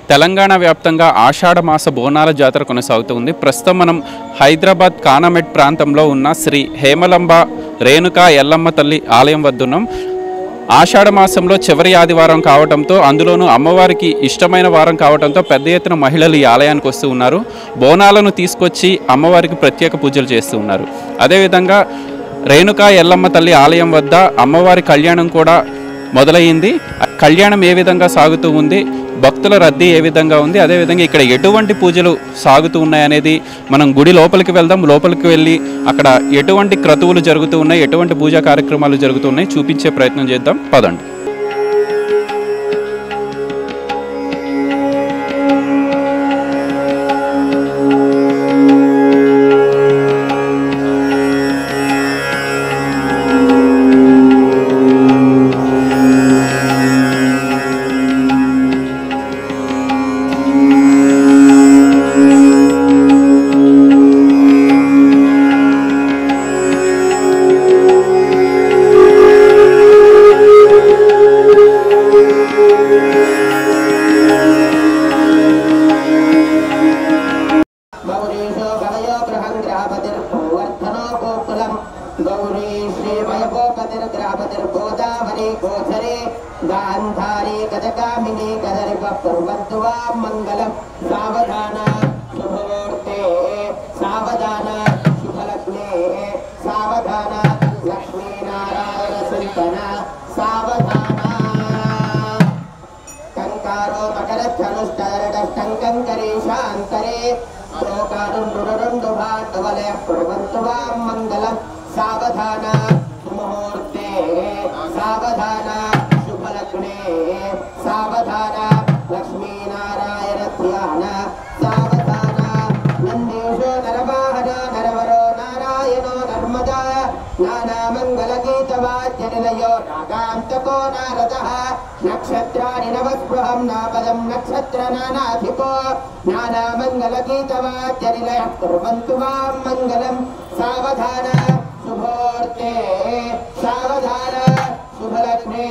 తెలంగాణ వ్యాప్తంగా ఆషాఢ మాస బోనాల జాతర కొనసాగుతుంది ప్రస్తుతం మనం హైదరాబాద్ కానామెట్ ప్రాంతంలో ఉన్న శ్రీ హేమలంబ రేణుకా ఎల్లమ్మ తల్లి ఆలయం వద్ద ఉన్నాం ఆషాఢ మాసంలో చివరి ఆదివారం కావడంతో అందులోనూ అమ్మవారికి ఇష్టమైన వారం కావడంతో పెద్ద ఎత్తున మహిళలు ఈ ఆలయానికి వస్తూ ఉన్నారు బోనాలను తీసుకొచ్చి అమ్మవారికి ప్రత్యేక పూజలు చేస్తూ ఉన్నారు అదేవిధంగా రేణుకా ఎల్లమ్మ తల్లి ఆలయం వద్ద అమ్మవారి కళ్యాణం కూడా మొదలయ్యింది కళ్యాణం ఏ విధంగా సాగుతూ ఉంది భక్తుల రద్దీ ఏ విధంగా ఉంది అదేవిధంగా ఇక్కడ ఎటువంటి పూజలు సాగుతూ ఉన్నాయనేది మనం గుడి లోపలికి వెళ్దాం లోపలికి వెళ్ళి అక్కడ ఎటువంటి క్రతువులు జరుగుతూ ఉన్నాయి ఎటువంటి పూజా కార్యక్రమాలు జరుగుతున్నాయి చూపించే ప్రయత్నం చేద్దాం పదండి गौरीशो गवयो गृहं ग्रापतिर्भूवर्धनो गोकुलम् गौरी श्रीमयगोपतिर्ग्रापतिर्गोदावरी गोचरे गान्धारी गजकामिनी गदर्भकुर्वन्तु वां मङ्गलम् सावधान शुभमुहूर्ते सावधान शुभलग्ने सावधान लक्ष्मीनारायणचिन्तन सावधान కంకారో మకరధనుష్టంకంకరే శాంతరే లోకారుండు భాండవలయ కుర్వంతు వాం మంగళం సావధాన ముహూర్తే సావధాన శుభలగ్నే సావధాన లక్ష్మీనారాయణ ధ్యాన సావధాన నందీశో నరవాహన నరవరో నారాయణో నర్మదా నానామంగళగీతవాద్యనిలయో నాగాంతకో నారదः నక్షత్రాణి నవస్పృహం నాపదం నక్షత్ర నానాధిపో నానామంగళగీతవాద్యనిలయ కుర్వంతు మాం మంగళం సావధాన శుభోర్తే సావధాన శుభలగ్నే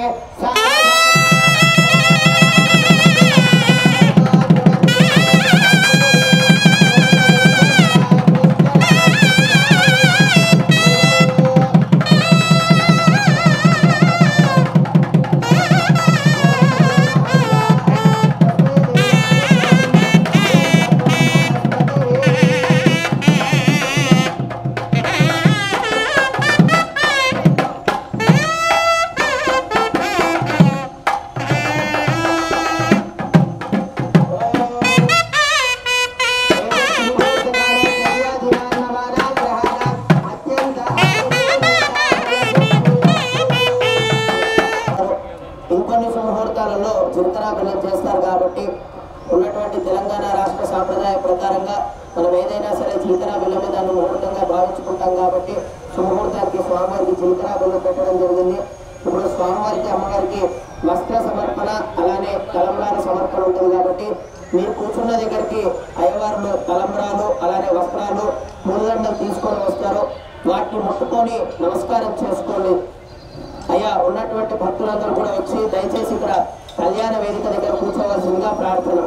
ఇంకొన్ని ముహూర్తాలలో చింతనాభినం చేస్తారు కాబట్టి ఉన్నటువంటి తెలంగాణ రాష్ట్ర సాంప్రదాయ ప్రకారంగా మనం ఏదైనా సరే చింతనాభిలమే దాన్ని ముహూర్తంగా భావించుకుంటాం కాబట్టి సుముహూర్తానికి స్వామివారికి చింతనాభిలం పెట్టడం జరిగింది ఇప్పుడు స్వామివారికి అమ్మవారికి వస్త్ర సమర్పణ అలానే తలంబ్రాల సమర్పణ ఉంటుంది కాబట్టి మీరు కూర్చున్న దగ్గరికి అయ్యవారులు తలంబ్రాలు అలానే వస్త్రాలు మూలదండం తీసుకొని వస్తారు వాటిని ముట్టుకొని నమస్కారం చేసుకోండి అయ్యా ఉన్నటువంటి భక్తులందరూ కూడా వచ్చి దయచేసి ఇక్కడ కళ్యాణ వేదిక దగ్గర కూర్చోవలసిందిగా ప్రార్థన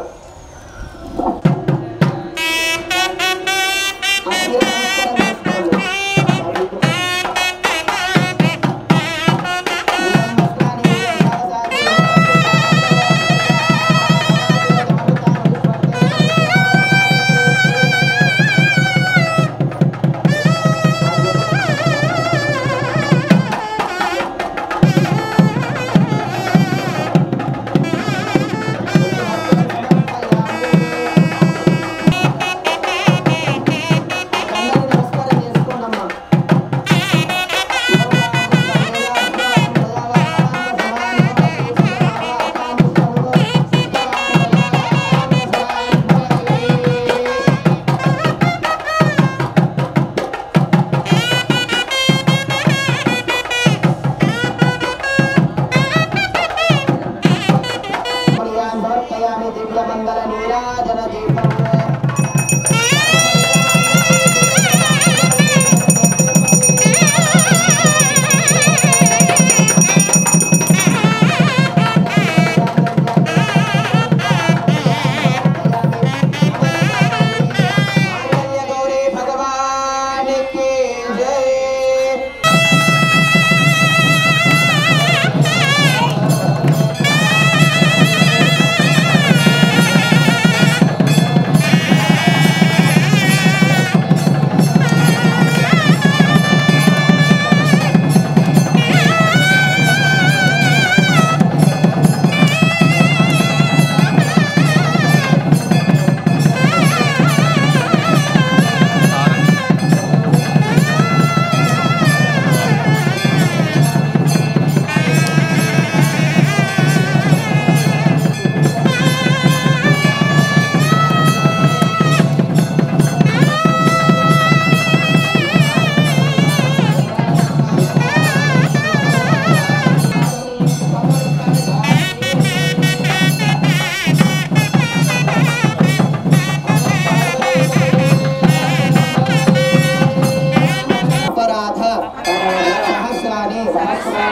అఖిల నమస్కారం చేసుకోండి. నమస్కారాన్ని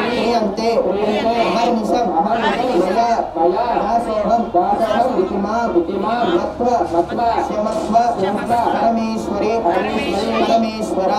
క్రియంతే అహర్నిశం మయా దాసోహం మత్వ క్షమస్వ పరమేశ్వరి పరమేశ్వర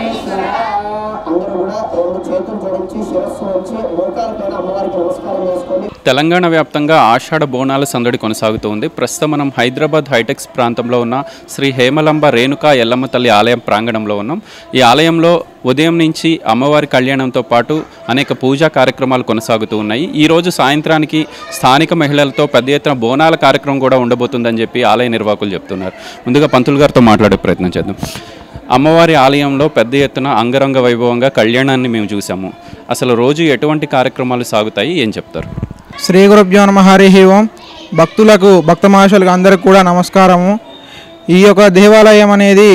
అందరూ కూడా రెండు చేతులు జోడించి శిరస్సు నుంచి మోకాల పైన అమ్మవారికి నమస్కారం చేసుకోండి తెలంగాణ వ్యాప్తంగా ఆషాఢ బోనాల సందడి కొనసాగుతోంది ప్రస్తుతం మనం హైదరాబాద్ హైటెక్స్ ప్రాంతంలో ఉన్న శ్రీ హేమలంబ రేణుకా ఎల్లమ్మ తల్లి ఆలయం ప్రాంగణంలో ఉన్నాం ఈ ఆలయంలో ఉదయం నుంచి అమ్మవారి కళ్యాణంతో పాటు అనేక పూజా కార్యక్రమాలు కొనసాగుతూ ఉన్నాయి ఈ రోజు సాయంత్రానికి స్థానిక మహిళలతో పెద్ద ఎత్తున బోనాల కార్యక్రమం కూడా ఉండబోతుందని చెప్పి ఆలయ నిర్వాహకులు చెప్తున్నారు ముందుగా పంతులు గారితో మాట్లాడే ప్రయత్నం చేద్దాం అమ్మవారి ఆలయంలో పెద్ద ఎత్తున అంగరంగ వైభవంగా కళ్యాణాన్ని మేము చూసాము అసలు రోజు ఎటువంటి కార్యక్రమాలు సాగుతాయి ఏం చెప్తారు శ్రీ గురుభ్యో నమ హరి ఓం భక్తులకు భక్తమహర్షులకు అందరికి కూడా నమస్కారము ఈ యొక్క దేవాలయం అనేది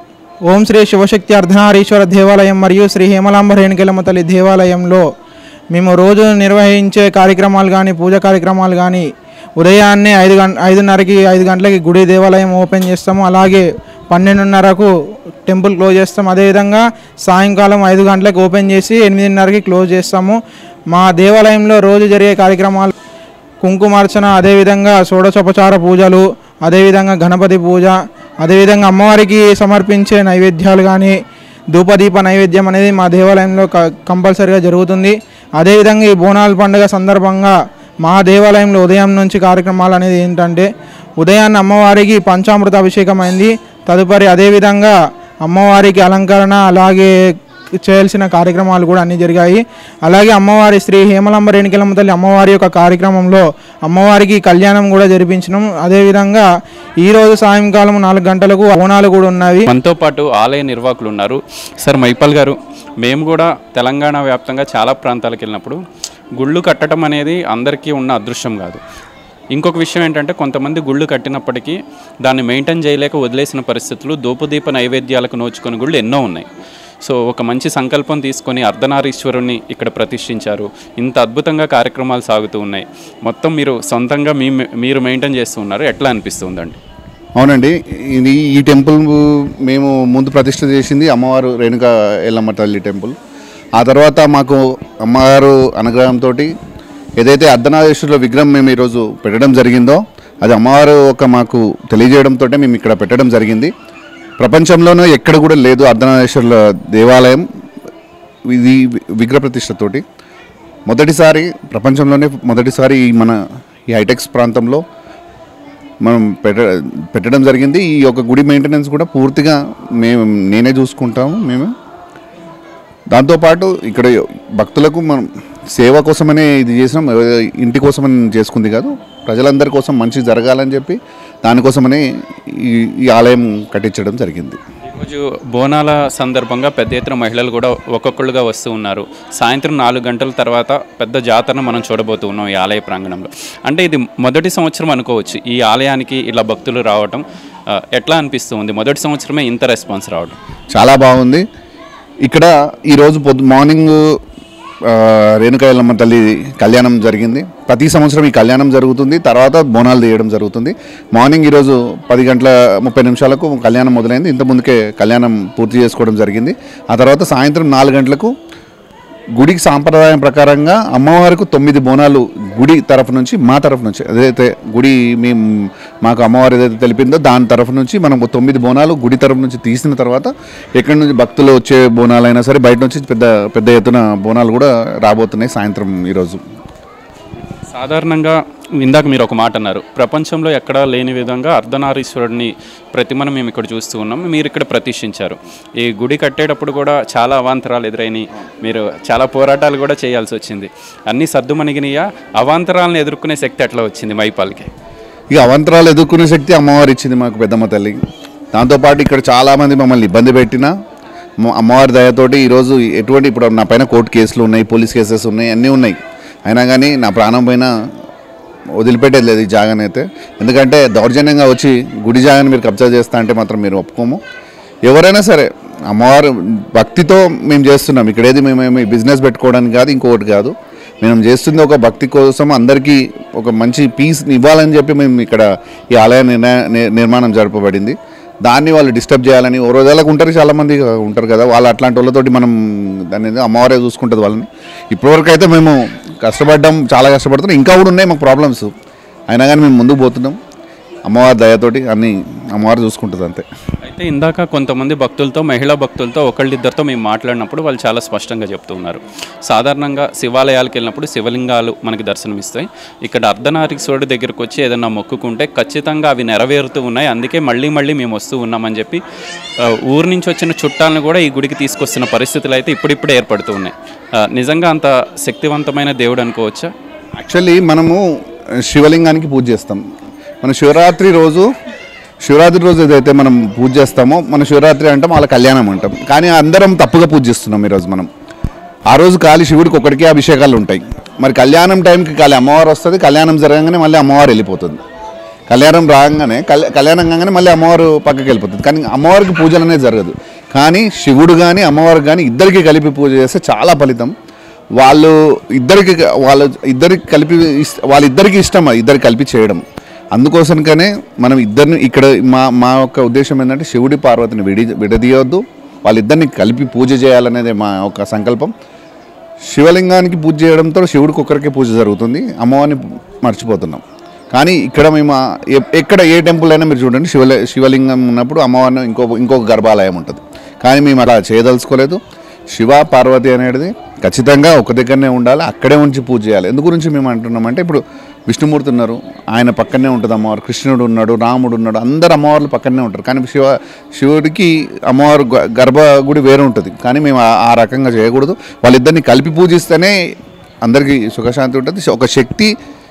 ఓం శ్రీ శివశక్తి అర్ధనారీశ్వర దేవాలయం మరియు శ్రీ హేమలాంబ రేణుకెలమ్మ తల్లి దేవాలయంలో మేము రోజు నిర్వహించే కార్యక్రమాలు కానీ పూజ కార్యక్రమాలు కానీ ఉదయాన్నే ఐదు గంట ఐదున్నరకి ఐదు గంటలకి గుడి దేవాలయం ఓపెన్ చేస్తాము అలాగే పన్నెండున్నరకు టెంపుల్ క్లోజ్ చేస్తాం అదేవిధంగా సాయంకాలం ఐదు గంటలకు ఓపెన్ చేసి ఎనిమిదిన్నరకి క్లోజ్ చేస్తాము మా దేవాలయంలో రోజు జరిగే కార్యక్రమాలు కుంకుమార్చన అదేవిధంగా షోడశోపచార పూజలు అదేవిధంగా గణపతి పూజ అదేవిధంగా అమ్మవారికి సమర్పించే నైవేద్యాలు కానీ ధూపదీప నైవేద్యం అనేది మా దేవాలయంలో క- కంపల్సరిగా జరుగుతుంది అదేవిధంగా ఈ బోనాల పండుగ సందర్భంగా మా దేవాలయంలో ఉదయం నుంచి కార్యక్రమాలు అనేది ఏంటంటే ఉదయాన్నే అమ్మవారికి పంచామృత అభిషేకం అయింది తదుపరి అదేవిధంగా అమ్మవారికి అలంకరణ అలాగే చేయాల్సిన కార్యక్రమాలు కూడా అన్నీ జరిగాయి అలాగే అమ్మవారి శ్రీ హేమలంబ రేణుకెలమ్మ తల్లి అమ్మవారి యొక్క కార్యక్రమంలో అమ్మవారికి కళ్యాణం కూడా జరిపించినాం అదేవిధంగా ఈరోజు సాయంకాలం నాలుగు గంటలకు బోనాలు కూడా ఉన్నవి మనతో పాటు ఆలయ నిర్వాహకులు ఉన్నారు సార్ మైపాల్ గారు మేము కూడా తెలంగాణ వ్యాప్తంగా చాలా ప్రాంతాలకు వెళ్ళినప్పుడు గుళ్ళు కట్టడం అనేది అందరికీ ఉన్న అదృష్టం కాదు ఇంకొక విషయం ఏంటంటే కొంతమంది గుళ్ళు కట్టినప్పటికీ దాన్ని మెయింటైన్ చేయలేక వదిలేసిన పరిస్థితులు దూపదీప నైవేద్యాలకు నోచుకుని గుళ్ళు ఎన్నో ఉన్నాయి సో ఒక మంచి సంకల్పం తీసుకొని అర్ధనారీశ్వరుణ్ణి ఇక్కడ ప్రతిష్ఠించారు ఇంత అద్భుతంగా కార్యక్రమాలు సాగుతూ ఉన్నాయి మొత్తం మీరు సొంతంగా మీ మీరు మెయింటైన్ చేస్తూ ఉన్నారు ఎట్లా అనిపిస్తుందండి అవునండి ఇది ఈ టెంపుల్ మేము ముందు ప్రతిష్ఠ చేసింది అమ్మవారు రేణుకా ఎల్లమ్మ తల్లి టెంపుల్ ఆ తర్వాత మాకు అమ్మవారు అనుగ్రహంతో ఏదైతే అర్ధనాదేశ్వరుల విగ్రహం మేము ఈరోజు పెట్టడం జరిగిందో అది అమ్మవారు ఒక మాకు తెలియజేయడంతో మేము ఇక్కడ పెట్టడం జరిగింది ప్రపంచంలోనూ ఎక్కడ కూడా లేదు అర్ధనాదేశ్వరుల దేవాలయం ఇది విగ్రహ ప్రతిష్టతోటి మొదటిసారి ప్రపంచంలోనే మొదటిసారి ఈ మన ఈ హైటెక్స్ ప్రాంతంలో మనం పెట్ట పెట్టడం జరిగింది ఈ యొక్క గుడి మెయింటెనెన్స్ కూడా పూర్తిగా మేము నేనే చూసుకుంటాము మేము దాంతోపాటు ఇక్కడ భక్తులకు మనం సేవ కోసమనే ఇది చేసినాం ఏ- ఇంటి కోసమని చేసుకుంది కాదు ప్రజలందరి కోసం మంచి జరగాలని చెప్పి దానికోసమనే ఈ ఈ ఆలయం కట్టించడం జరిగింది ఈరోజు బోనాల సందర్భంగా పెద్ద ఎత్తున మహిళలు కూడా ఒక్కొక్కళ్ళుగా వస్తూ ఉన్నారు సాయంత్రం నాలుగు గంటల తర్వాత పెద్ద జాతరను మనం చూడబోతూ ఉన్నాం ఈ ఆలయ ప్రాంగణంలో అంటే ఇది మొదటి సంవత్సరం అనుకోవచ్చు ఈ ఆలయానికి ఇలా భక్తులు రావటం ఆ, ఎట్లా అనిపిస్తుంది మొదటి సంవత్సరమే ఇంత రెస్పాన్స్ రావడం చాలా బాగుంది ఇక్కడ ఈరోజు పొద్దు మార్నింగ్ ఆ, రేణుకా ఎల్లమ్మ తల్లి కళ్యాణం జరిగింది ప్రతి సంవత్సరం ఈ కళ్యాణం జరుగుతుంది తర్వాత బోనాలు తీయడం జరుగుతుంది మార్నింగ్ ఈరోజు పది గంటల ముప్పై నిమిషాలకు కళ్యాణం మొదలైంది ఇంత ముందుకే కళ్యాణం పూర్తి చేసుకోవడం జరిగింది ఆ తర్వాత సాయంత్రం నాలుగు గంటలకు గుడికి సాంప్రదాయం ప్రకారంగా అమ్మవారికి తొమ్మిది బోనాలు గుడి తరఫు నుంచి మా తరఫు నుంచి ఏదైతే గుడి మేము మాకు అమ్మవారు ఏదైతే తెలిపిందో దాని తరఫు నుంచి మనం ఒక తొమ్మిది బోనాలు గుడి తరఫు నుంచి తీసిన తర్వాత ఎక్కడి నుంచి భక్తులు వచ్చే బోనాలైనా సరే బయట నుంచి పెద్ద పెద్ద ఎత్తున బోనాలు కూడా రాబోతున్నాయి సాయంత్రం ఈరోజు సాధారణంగా ఇందాక మీరు ఒక మాట అన్నారు ప్రపంచంలో ఎక్కడా లేని విధంగా అర్ధనారీశ్వరుడిని ప్రతిమను మేము ఇక్కడ చూస్తూ ఉన్నాం మీరు ఇక్కడ ప్రతిష్ఠించారు ఈ గుడి కట్టేటప్పుడు కూడా చాలా అవాంతరాలు ఎదురైనాయి మీరు చాలా పోరాటాలు కూడా చేయాల్సి వచ్చింది అన్నీ సర్దుమణిగినాయా అవాంతరాలను ఎదుర్కొనే శక్తి ఎట్లా వచ్చింది మైపాల్కి ఇక అవంతరాలు ఎదుర్కొనే శక్తి అమ్మవారు ఇచ్చింది మాకు పెద్దమ్మ తల్లి దాంతోపాటు ఇక్కడ చాలామంది మమ్మల్ని ఇబ్బంది పెట్టినా మ- అమ్మవారి దయతోటి ఈరోజు ఎటువంటి ఇప్పుడు నా పైన కోర్టు కేసులు ఉన్నాయి పోలీస్ కేసెస్ ఉన్నాయి అన్నీ ఉన్నాయి అయినా కానీ నా ప్రాణం పైన వదిలిపెట్టేది లేదు ఈ జాగాని అయితే ఎందుకంటే దౌర్జన్యంగా వచ్చి గుడి జాగాని మీరు కబ్జా చేస్తా అంటే మాత్రం మీరు ఒప్పుకోము ఎవరైనా సరే అమ్మవారు భక్తితో మేము చేస్తున్నాం ఇక్కడ ఏది మేము బిజినెస్ పెట్టుకోవడానికి కాదు ఇంకొకటి కాదు మేము చేస్తుంది ఒక భక్తి కోసం అందరికీ ఒక మంచి పీస్ ఇవ్వాలని చెప్పి మేము ఇక్కడ ఈ ఆలయ నిర్ణయ ని- నిర్మాణం జరపబడింది దాన్ని వాళ్ళు డిస్టర్బ్ చేయాలని ఓ రోజులకు ఉంటారు చాలామంది ఉంటారు కదా వాళ్ళు అట్లాంటి వాళ్ళతోటి మనం దాన్ని ఏదో అమ్మవారే చూసుకుంటుంది వాళ్ళని ఇప్పటివరకు అయితే మేము కష్టపడ్డాం చాలా కష్టపడుతున్నాం ఇంకా కూడా ఉన్నాయి మాకు ప్రాబ్లమ్స్ అయినా కానీ మేము ముందుకు పోతున్నాం అమ్మవారి దయతోటి అన్ని అమ్మవారు చూసుకుంటుంది అంతే అయితే ఇందాక కొంతమంది భక్తులతో మహిళా భక్తులతో ఒకళ్ళిద్దరితో మేము మాట్లాడినప్పుడు వాళ్ళు చాలా స్పష్టంగా చెప్తూ ఉన్నారు సాధారణంగా శివాలయాలకు వెళ్ళినప్పుడు శివలింగాలు మనకి దర్శనమిస్తాయి ఇక్కడ అర్ధనారీశ్వరుడి దగ్గరకు వచ్చి ఏదైనా మొక్కుకుంటే ఖచ్చితంగా అవి నెరవేరుతూ ఉన్నాయి అందుకే మళ్ళీ మళ్ళీ మేము వస్తూ ఉన్నామని చెప్పి ఆ, ఊరు నుంచి వచ్చిన చుట్టాలను కూడా ఈ గుడికి తీసుకొస్తున్న పరిస్థితులు అయితే ఇప్పుడిప్పుడే ఏర్పడుతూ ఉన్నాయి ఆ, నిజంగా అంత శక్తివంతమైన దేవుడు అనుకోవచ్చా యాక్చువల్లీ మనము శివలింగానికి పూజ చేస్తాం మన శివరాత్రి రోజు శివరాత్రి రోజు ఏదైతే మనం పూజ చేస్తామో మన శివరాత్రి అంటాం వాళ్ళ కళ్యాణం అంటాం కానీ అందరం తప్పుగా పూజ చేస్తున్నాం ఈరోజు మనం ఆ రోజు కాలి శివుడికి ఒకటికే అభిషేకాలు ఉంటాయి మరి కళ్యాణం టైంకి కాలి అమ్మవారు వస్తుంది కళ్యాణం జరగగానే మళ్ళీ అమ్మవారు వెళ్ళిపోతుంది కళ్యాణం రాగానే కళ్యా- కళ్యాణం కాగానే మళ్ళీ అమ్మవారు పక్కకి వెళ్ళిపోతుంది కానీ అమ్మవారికి పూజలు అనేది జరగదు కానీ శివుడు కానీ అమ్మవారు కానీ ఇద్దరికి కలిపి పూజ చేస్తే చాలా ఫలితం వాళ్ళు ఇద్దరికి వాళ్ళ ఇద్దరికి కలిపి ఇస్- వాళ్ళిద్దరికి ఇష్టం ఇద్దరికి కలిపి చేయడం అందుకోసంకనే మనం ఇద్దరిని ఇక్కడ మా మా యొక్క ఉద్దేశం ఏంటంటే శివుడి పార్వతిని విడి విడదీయొద్దు వాళ్ళిద్దరిని కలిపి పూజ చేయాలనేది మా యొక్క సంకల్పం శివలింగానికి పూజ చేయడంతో శివుడికి ఒక్కరికే పూజ జరుగుతుంది అమ్మవారిని మర్చిపోతున్నాం కానీ ఇక్కడ మేము ఆ- ఎ- ఎక్కడ ఏ టెంపుల్ అయినా మీరు చూడండి శివలి శివలింగం ఉన్నప్పుడు అమ్మవారిని ఇంకో ఇంకొక గర్భాలయం ఉంటుంది కానీ మేము అలా చేయదలుచుకోలేదు శివ పార్వతి అనేది ఖచ్చితంగా ఒక దగ్గరనే ఉండాలి అక్కడే ఉంచి పూజ చేయాలి ఎందు గురించి మేము అంటున్నామంటే ఇప్పుడు విష్ణుమూర్తి ఉన్నారు ఆయన పక్కనే ఉంటుంది అమ్మవారు కృష్ణుడు ఉన్నాడు రాముడు ఉన్నాడు అందరు అమ్మవార్లు పక్కనే ఉంటారు కానీ శివ శివుడికి అమ్మవారు గ- గర్భగుడి వేరే ఉంటుంది కానీ మేము ఆ- ఆ రకంగా చేయకూడదు వాళ్ళిద్దరిని కలిపి పూజిస్తేనే అందరికీ సుఖశాంతి ఉంటుంది ఒక శక్తి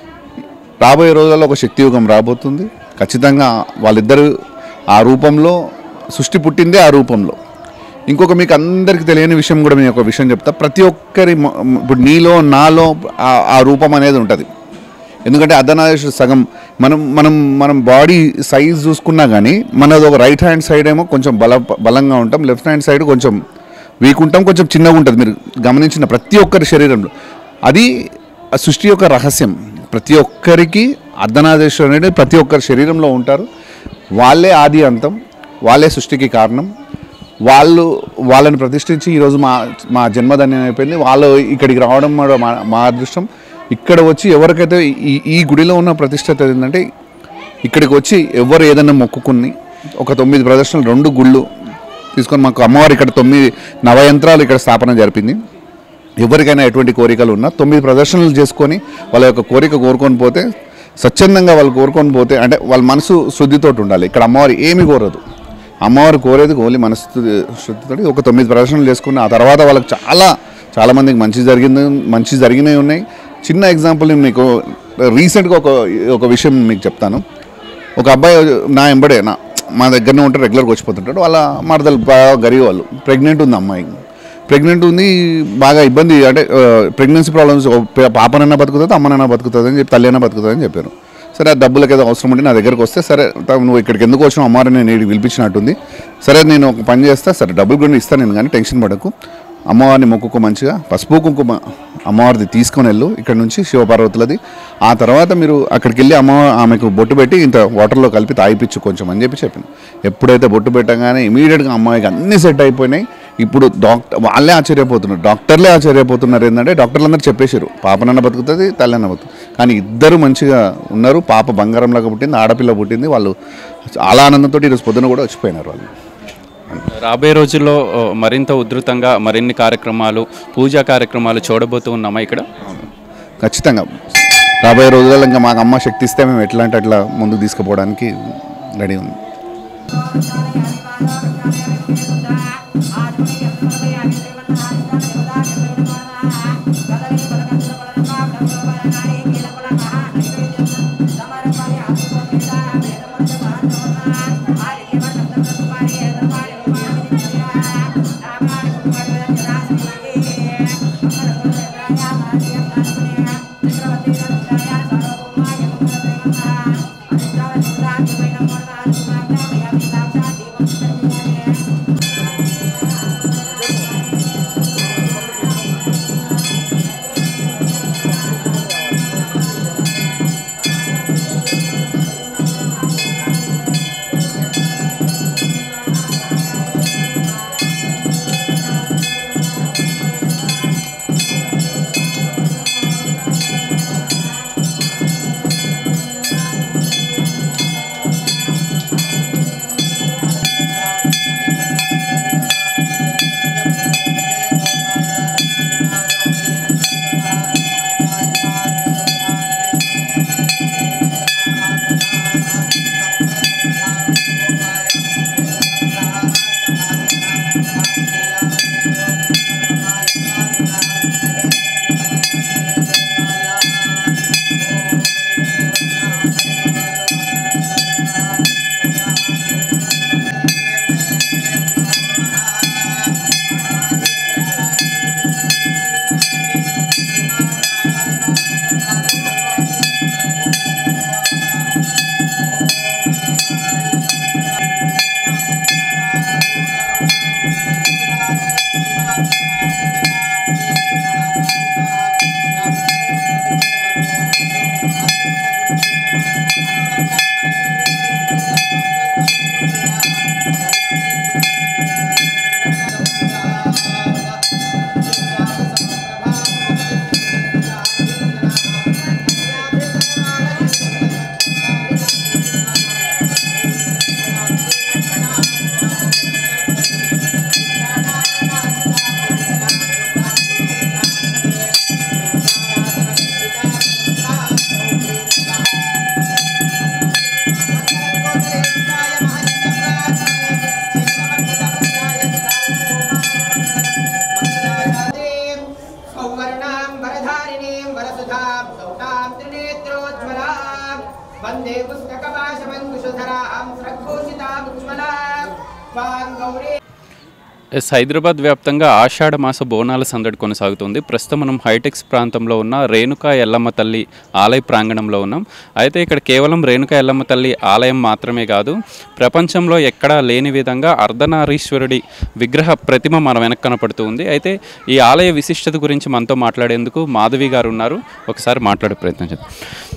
రాబోయే రోజుల్లో ఒక శక్తి యుగం రాబోతుంది ఖచ్చితంగా వాళ్ళిద్దరు ఆ రూపంలో సృష్టి పుట్టిందే ఆ రూపంలో ఇంకొక మీకు అందరికీ తెలియని విషయం కూడా నేను ఒక విషయం చెప్తా ప్రతి ఒక్కరి మ- ఇప్పుడు నీలో నాలో ఆ- ఆ రూపం అనేది ఉంటుంది ఎందుకంటే అర్ధనాదేశ సగం మనం మనం మనం బాడీ సైజ్ చూసుకున్నా కానీ మనది ఒక రైట్ హ్యాండ్ సైడ్ ఏమో కొంచెం బల బలంగా ఉంటాం లెఫ్ట్ హ్యాండ్ సైడ్ కొంచెం వీక్ ఉంటాం కొంచెం చిన్నగా ఉంటుంది మీరు గమనించిన ప్రతి ఒక్కరి శరీరంలో అది ఆ సృష్టి యొక్క రహస్యం ప్రతి ఒక్కరికి అర్ధనాదేశం అనేది ప్రతి ఒక్కరి శరీరంలో ఉంటారు వాళ్ళే ఆది అంతం వాళ్ళే సృష్టికి కారణం వాళ్ళు వాళ్ళని ప్రతిష్ఠించి ఈరోజు మా మా జన్మధన్యం అయిపోయింది వాళ్ళు ఇక్కడికి రావడం కూడా మా మా అదృష్టం ఇక్కడ వచ్చి ఎవరికైతే ఈ ఈ గుడిలో ఉన్న ప్రతిష్టత ఏంటంటే ఇక్కడికి వచ్చి ఎవరు ఏదైనా మొక్కుకుని ఒక తొమ్మిది ప్రదర్శనలు రెండు గుళ్ళు తీసుకొని మాకు అమ్మవారు ఇక్కడ తొమ్మిది నవయంత్రాలు ఇక్కడ స్థాపన జరిపింది ఎవరికైనా ఎటువంటి కోరికలు ఉన్నా తొమ్మిది ప్రదర్శనలు చేసుకొని వాళ్ళ యొక్క కోరిక కోరుకొని పోతే స్వచ్ఛందంగా వాళ్ళు కోరుకొని పోతే అంటే వాళ్ళ మనసు శుద్ధితోటి ఉండాలి ఇక్కడ అమ్మవారు ఏమి కోరదు అమ్మవారు కోరేది ఓన్లీ మనసు శుద్ధితోటి ఒక తొమ్మిది ప్రదర్శనలు చేసుకుని ఆ తర్వాత వాళ్ళకి చాలా చాలా మందికి మంచి జరిగింది మంచి జరిగినవి ఉన్నాయి చిన్న ఎగ్జాంపుల్ నేను మీకు రీసెంట్గా ఒక ఒక విషయం మీకు చెప్తాను ఒక అబ్బాయి నా ఎంబడే నా మా దగ్గరనే ఉంటే రెగ్యులర్గా వచ్చిపోతుంటాడు వాళ్ళ మరదలు బాగా గరీబ్ వాళ్ళు ప్రెగ్నెంట్ ఉంది అమ్మాయి ప్రెగ్నెంట్ ఉంది బాగా ఇబ్బంది అంటే ప్రెగ్నెన్సీ ప్రాబ్లమ్స్ పాపనైనా బతుకుతుంది అమ్మనైనా బతుకుతుంది అని చెప్పి తల్లి బతుకుతుంది అని చెప్పారు సరే ఆ డబ్బులకి ఏదో అవసరం ఉంటే నా దగ్గరకు వస్తే సరే తా- నువ్వు ఇక్కడికి ఎందుకు వచ్చినావు అమ్మారు నేను ఇక్కడికి పిలిపించినట్టుంది సరే నేను ఒక పని చేస్తా సరే డబ్బులు కూడా ఇస్తాను నేను కానీ టెన్షన్ పడకు అమ్మవారిని మొక్కుకో మంచిగా పసుపు కుంకుమ అమ్మవారిది తీసుకొని వెళ్ళు ఇక్కడ నుంచి శివపార్వతులది ఆ తర్వాత మీరు అక్కడికి వెళ్ళి అమ్మ ఆమెకు బొట్టు పెట్టి ఇంత వాటర్లో కలిపి తాగిపించు కొంచెం అని చెప్పి చెప్పాను ఎప్పుడైతే బొట్టు పెట్టగానే ఇమీడియట్గా అమ్మాయికి అన్నీ సెట్ అయిపోయినాయి ఇప్పుడు డాక్టర్ వాళ్ళే ఆశ్చర్యపోతున్నారు డాక్టర్లే ఆశ్చర్యపోతున్నారు ఏంటంటే డాక్టర్లు అందరూ చెప్పేశారు పాపనన్న బతుకుతుంది తల్లన్న బతుకుతుంది కానీ ఇద్దరు మంచిగా ఉన్నారు పాప బంగారంలాగా పుట్టింది ఆడపిల్ల పుట్టింది వాళ్ళు చాలా ఆనందంతో ఈరోజు పొద్దున కూడా వచ్చిపోయినారు వాళ్ళు రాబోయే రోజుల్లో ఓ, మరింత ఉధృతంగా మరిన్ని కార్యక్రమాలు పూజా కార్యక్రమాలు చూడబోతూ ఉన్నామా ఇక్కడ ఖచ్చితంగా రాబోయే రోజులలో ఇంకా మాకు అమ్మ శక్తి ఇస్తే మేము ఎట్లా అంటే అట్లా ముందుకు తీసుకుపోవడానికి రెడీ ఉంది Thank you. శ్రీవత్సాం సౌతాం త్రినేత్రోజ్వలాం వందే పుస్తకపాశమంకుశధరాం స్రగ్భూషితాం ఉజ్వలాం వాం గౌరీ ఎస్ హైదరాబాద్ వ్యాప్తంగా ఆషాఢ మాస బోనాల సందడి కొనసాగుతుంది ప్రస్తుతం మనం హైటెక్స్ ప్రాంతంలో ఉన్న రేణుకా ఎల్లమ్మ తల్లి ఆలయ ప్రాంగణంలో ఉన్నాం అయితే ఇక్కడ కేవలం రేణుకా ఎల్లమ్మ తల్లి ఆలయం మాత్రమే కాదు ప్రపంచంలో ఎక్కడా లేని విధంగా అర్ధనారీశ్వరుడి విగ్రహ ప్రతిమ మన వెనక కనపడుతూ ఉంది అయితే ఈ ఆలయ విశిష్టత గురించి మనతో మాట్లాడేందుకు మాధవి గారు ఉన్నారు ఒకసారి మాట్లాడే ప్రయత్నం చేద్దాం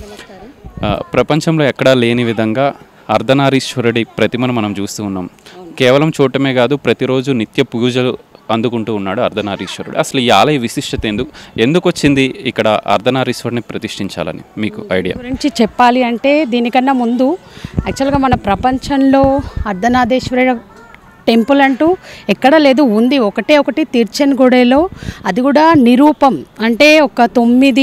ఆ, ప్రపంచంలో ఎక్కడా లేని విధంగా అర్ధనారీశ్వరుడి ప్రతిమను మనం చూస్తూ ఉన్నాం కేవలం చూడటమే కాదు ప్రతిరోజు నిత్య పూజలు అందుకుంటూ ఉన్నాడు అర్ధనారీశ్వరుడు అసలు ఈ ఆలయ విశిష్టత ఎందుకు ఎందుకు వచ్చింది ఇక్కడ అర్ధనారీశ్వరుని ప్రతిష్ఠించాలని మీకు ఐడియా గురించి చెప్పాలి అంటే దీనికన్నా ముందు యాక్చువల్గా మన ప్రపంచంలో అర్ధనాథేశ్వర టెంపుల్ అంటూ ఎక్కడ లేదు ఉంది ఒకటే ఒకటి తిరుచెన్గూడెలో అది కూడా నిరూపం అంటే ఒక తొమ్మిది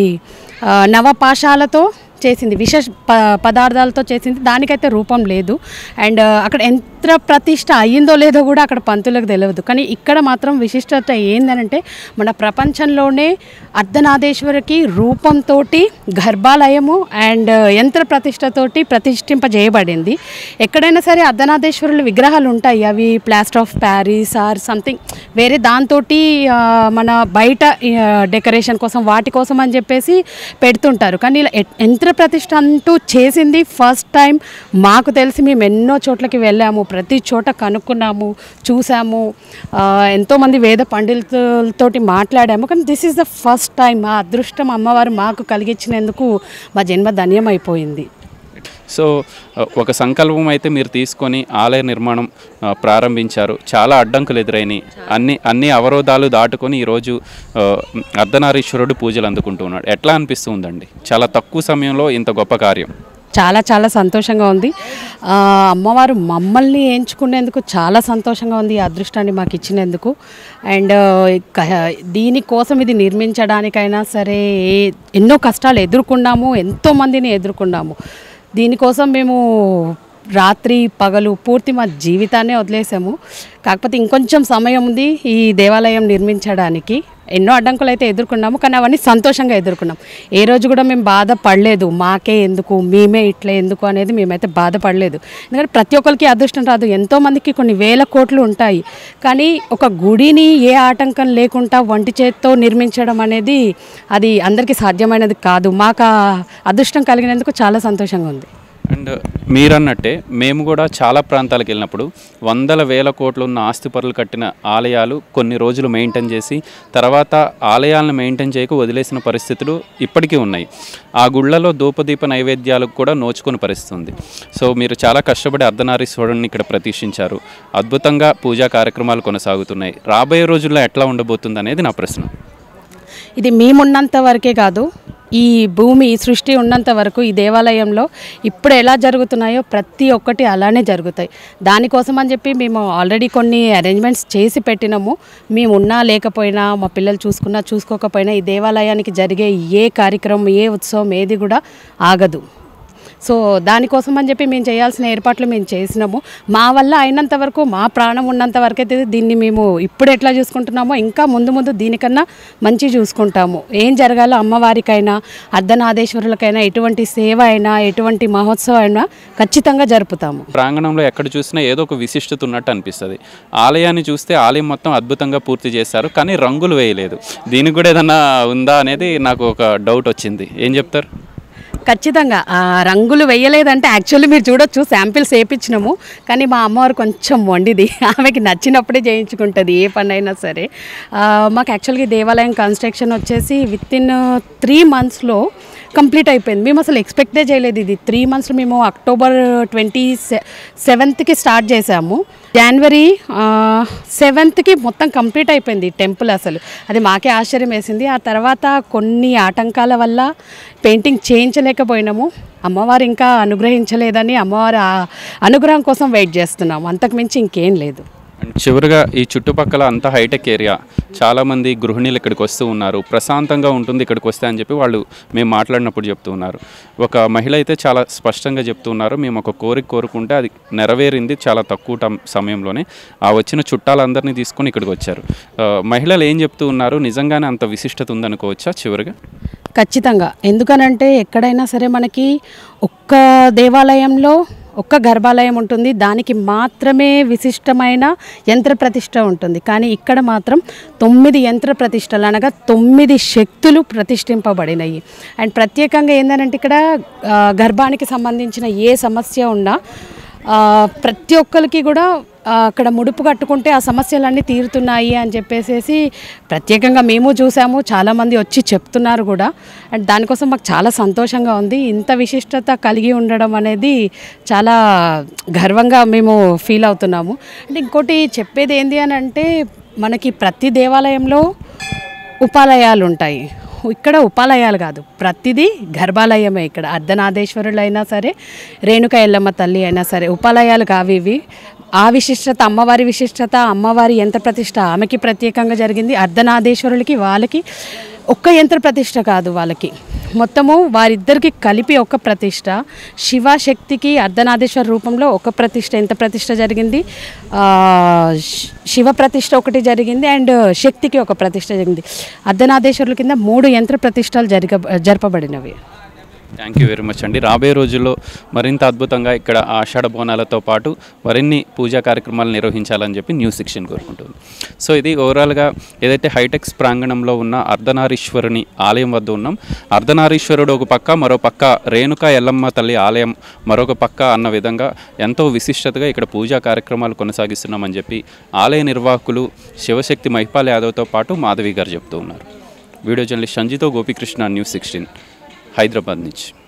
ఆ, నవపాశాలతో చేసింది విష ప పదార్థాలతో చేసింది దానికైతే రూపం లేదు అండ్ అక్కడ యంత్ర ప్రతిష్ట అయ్యిందో లేదో కూడా అక్కడ పంతులకు తెలియదు కానీ ఇక్కడ మాత్రం విశిష్టత ఏందనంటే మన ప్రపంచంలోనే అర్ధనాదేశ్వరికి రూపంతో గర్భాలయము అండ్ యంత్ర ప్రతిష్టతోటి ప్రతిష్ఠింపజేయబడింది ఎక్కడైనా సరే అర్ధనాదేశ్వరుల విగ్రహాలు ఉంటాయి అవి plaster of Paris or something వేరే దాంతో మన బయట డెకరేషన్ కోసం వాటి కోసం అని చెప్పేసి పెడుతుంటారు కానీ ఇలా ఎ- యంత్ర ప్రతిష్ఠ అంటూ చేసింది ఫస్ట్ టైం మాకు తెలిసి మేము ఎన్నో చోట్లకి వెళ్ళాము ప్రతి చోట కనుక్కున్నాము చూసాము ఆ, ఎంతోమంది వేద పండితులతోటి మాట్లాడాము కానీ this is the first time ఆ అదృష్టం అమ్మవారు మాకు కలిగించినందుకు మా జన్మ ధన్యమైపోయింది సో ఆ, ఒక సంకల్పం అయితే మీరు తీసుకొని ఆలయ నిర్మాణం ఆ, ప్రారంభించారు చాలా అడ్డంకులు ఎదురైనాయి అన్ని అన్ని అవరోధాలు దాటుకొని ఈరోజు ఆ, అర్ధనారీశ్వరుడు పూజలు అందుకుంటూ ఉన్నాడు ఎట్లా అనిపిస్తుందండి చాలా తక్కువ సమయంలో ఇంత గొప్ప కార్యం చాలా చాలా సంతోషంగా ఉంది ఆ, అమ్మవారు మమ్మల్ని ఎంచుకునేందుకు చాలా సంతోషంగా ఉంది ఈ అదృష్టాన్ని మాకు ఇచ్చినందుకు అండ్ ఇక దీనికోసం ఇది నిర్మించడానికైనా సరే ఏ- ఎన్నో కష్టాలు ఎదుర్కొన్నాము ఎంతోమందిని ఎదుర్కొన్నాము దీనికోసం మేము రాత్రి పగలు పూర్తి మా జీవితాన్నే వదిలేసాము కాకపోతే ఇంకొంచెం సమయం ఉంది ఈ దేవాలయం నిర్మించడానికి ఎన్నో అడ్డంకులు అయితే ఎదుర్కొన్నాము కానీ అవన్నీ సంతోషంగా ఎదుర్కొన్నాం ఏ రోజు కూడా మేము బాధపడలేదు మాకే ఎందుకు మేమే ఇట్లా ఎందుకు అనేది మేమైతే బాధపడలేదు ఎందుకంటే ప్రతి ఒక్కరికి అదృష్టం రాదు ఎంతోమందికి కొన్ని వేల కోట్లు ఉంటాయి కానీ ఒక గుడిని ఏ ఆటంకం లేకుండా వంటి చేత్తో నిర్మించడం అనేది అది అందరికీ సాధ్యమైనది కాదు మాకు ఆ అదృష్టం కలిగినందుకు చాలా సంతోషంగా ఉంది అండ్ మీరన్నట్టే మేము కూడా చాలా ప్రాంతాలకు వెళ్ళినప్పుడు వందల వేల కోట్లు ఉన్న ఆస్తిపరులు కట్టిన ఆలయాలు కొన్ని రోజులు మెయింటైన్ చేసి తర్వాత ఆలయాలను మెయింటైన్ చేయక వదిలేసిన పరిస్థితులు ఇప్పటికీ ఉన్నాయి ఆ గుళ్ళలో ధూపదీప నైవేద్యాలకు కూడా నోచుకుని పరిస్థితి ఉంది సో మీరు చాలా కష్టపడి అర్ధనారీశ్వరుడిని ఇక్కడ ప్రతిష్ఠించారు అద్భుతంగా పూజా కార్యక్రమాలు కొనసాగుతున్నాయి రాబోయే రోజుల్లో ఎట్లా ఉండబోతుంది అనేది నా ప్రశ్న ఇది మేమున్నంత వరకే కాదు ఈ భూమి ఈ సృష్టి ఉన్నంత వరకు ఈ దేవాలయంలో ఇప్పుడు ఎలా జరుగుతున్నాయో ప్రతి ఒక్కటి అలానే జరుగుతాయి దానికోసం అని చెప్పి మేము ఆల్రెడీ కొన్ని అరేంజ్మెంట్స్ చేసి పెట్టినాము మేము ఉన్నా లేకపోయినా మా పిల్లలు చూసుకున్నా చూసుకోకపోయినా ఈ దేవాలయానికి జరిగే ఏ కార్యక్రమం ఏ ఉత్సవం ఏది కూడా ఆగదు సో దానికోసం అని చెప్పి మేము చేయాల్సిన ఏర్పాట్లు మేము చేసినాము మా వల్ల అయినంత వరకు మా ప్రాణం ఉన్నంత వరకు అయితే దీన్ని మేము ఇప్పుడు ఎట్లా చూసుకుంటున్నామో ఇంకా ముందు ముందు దీనికన్నా మంచి చూసుకుంటాము ఏం జరగాలో అమ్మవారికైనా అర్ధనాదేశ్వరులకైనా ఎటువంటి సేవ అయినా ఎటువంటి మహోత్సవం అయినా ఖచ్చితంగా జరుపుతాము ప్రాంగణంలో ఎక్కడ చూసినా ఏదో ఒక విశిష్టత ఉన్నట్టు అనిపిస్తుంది ఆలయాన్ని చూస్తే ఆలయం మొత్తం అద్భుతంగా పూర్తి చేశారు కానీ రంగులు వేయలేదు దీనికి కూడా ఏదన్నా ఉందా అనేది నాకు ఒక డౌట్ వచ్చింది ఏం చెప్తారు ఖచ్చితంగా ఆ రంగులు వేయలేదంటే యాక్చువల్లీ మీరు చూడొచ్చు శాంపిల్స్ వేయించినాము కానీ మా అమ్మవారు కొంచెం వండిది ఆమెకి నచ్చినప్పుడే చేయించుకుంటుంది ఏ పని అయినా సరే ఆ, మాకు యాక్చువల్గా ఈ దేవాలయం కన్స్ట్రక్షన్ వచ్చేసి విత్ ఇన్ త్రీ మంత్స్లో కంప్లీట్ అయిపోయింది మేము అసలు ఎక్స్పెక్టే చేయలేదు ఇది త్రీ మంత్స్ మేము అక్టోబర్ ట్వంటీ సెవెంత్కి స్టార్ట్ చేసాము జనవరి సెవెంత్కి మొత్తం కంప్లీట్ అయిపోయింది ఈ టెంపుల్ అసలు అది మాకే ఆశ్చర్యం వేసింది ఆ తర్వాత కొన్ని ఆటంకాల వల్ల పెయింటింగ్ చేయించలేకపోయినాము అమ్మవారు ఇంకా అనుగ్రహించలేదని అమ్మవారి ఆ- అనుగ్రహం కోసం వెయిట్ చేస్తున్నాము అంతకుమించి ఇంకేం లేదు అండ్ చివరిగా ఈ చుట్టుపక్కల అంతా హైటెక్ ఏరియా చాలామంది గృహిణీలు ఇక్కడికి వస్తూ ఉన్నారు ప్రశాంతంగా ఉంటుంది ఇక్కడికి వస్తే అని చెప్పి వాళ్ళు మేము మాట్లాడినప్పుడు చెప్తూ ఉన్నారు ఒక మహిళ అయితే చాలా స్పష్టంగా చెప్తూ ఉన్నారు మేము ఒక కోరిక కోరుకుంటే అది నెరవేరింది చాలా తక్కువ టం సమయంలోనే ఆ వచ్చిన చుట్టాలందరినీ తీసుకొని ఇక్కడికి వచ్చారు ఆ, మహిళలు ఏం చెప్తూ ఉన్నారు నిజంగానే అంత విశిష్టత ఉందనుకోవచ్చా చివరిగా ఖచ్చితంగా ఎందుకనంటే ఎక్కడైనా సరే మనకి ఒక్క దేవాలయంలో ఒక్క గర్భాలయం ఉంటుంది దానికి మాత్రమే విశిష్టమైన యంత్ర ప్రతిష్ట ఉంటుంది కానీ ఇక్కడ మాత్రం తొమ్మిది యంత్ర ప్రతిష్టలు అనగా తొమ్మిది శక్తులు ప్రతిష్ఠింపబడినాయి అండ్ ప్రత్యేకంగా ఏంటంటే ఇక్కడ ఆ, గర్భానికి సంబంధించిన ఏ సమస్య ఉన్నా ఆ, ప్రతి ఒక్కరికి కూడా ఆ, అక్కడ ముడుపు కట్టుకుంటే ఆ సమస్యలన్నీ తీరుతున్నాయి అని చెప్పేసి ప్రత్యేకంగా మేము చూసాము చాలామంది వచ్చి చెప్తున్నారు కూడా అండ్ దానికోసం మాకు చాలా సంతోషంగా ఉంది ఇంత విశిష్టత కలిగి ఉండడం అనేది చాలా గర్వంగా మేము ఫీల్ అవుతున్నాము అంటే ఇంకోటి చెప్పేది ఏంటి అని అంటే మనకి ప్రతి దేవాలయంలో ఉపాలయాలు ఉంటాయి ఇక్కడ ఉపాలయాలు కాదు ప్రతిదీ గర్భాలయమే ఇక్కడ అర్ధనాదేశ్వరులు అయినా సరే రేణుక ఎల్లమ్మ తల్లి అయినా సరే ఉపాలయాలు కావి ఇవి ఆ విశిష్టత అమ్మవారి విశిష్టత అమ్మవారి యంత్ర ప్రతిష్ట ఆమెకి ప్రత్యేకంగా జరిగింది అర్ధనాదేశ్వరులకి వాళ్ళకి ఒక్క యంత్ర ప్రతిష్ట కాదు వాళ్ళకి మొత్తము వారిద్దరికి కలిపి ఒక ప్రతిష్ట శివశక్తికి అర్ధనాదేశ్వర రూపంలో ఒక ప్రతిష్ట ఎంత ప్రతిష్ట జరిగింది ఆ, శి- శివ ప్రతిష్ట ఒకటి జరిగింది అండ్ శక్తికి ఒక ప్రతిష్ట జరిగింది అర్ధనాదేశ్వరుల కింద మూడు యంత్ర ప్రతిష్టలు జరిగ జరపబడినవి థ్యాంక్ యూ వెరీ మచ్ అండి రాబోయే రోజుల్లో మరింత అద్భుతంగా ఇక్కడ ఆషాఢ బోనాలతో పాటు మరిన్ని పూజా కార్యక్రమాలు నిర్వహించాలని చెప్పి న్యూస్ సెక్షన్ కోరుకుంటుంది సో ఇది ఓవరాల్గా ఏదైతే హైటెక్స్ ప్రాంగణంలో ఉన్న అర్ధనారీశ్వరుని ఆలయం వద్ద ఉన్నాం అర్ధనారీశ్వరుడు ఒక పక్క మరో పక్క రేణుక ఎల్లమ్మ తల్లి ఆలయం మరొక పక్క అన్న విధంగా ఎంతో విశిష్టతగా ఇక్కడ పూజా కార్యక్రమాలు కొనసాగిస్తున్నామని చెప్పి ఆలయ నిర్వాహకులు శివశక్తి మహిపాల్ యాదవ్తో పాటు మాధవి గారు చెప్తూ ఉన్నారు వీడియో జర్నలిస్ట్ సంజితో గోపికృష్ణ న్యూస్ సిక్స్టీన్ హైదరాబాద్ నుంచి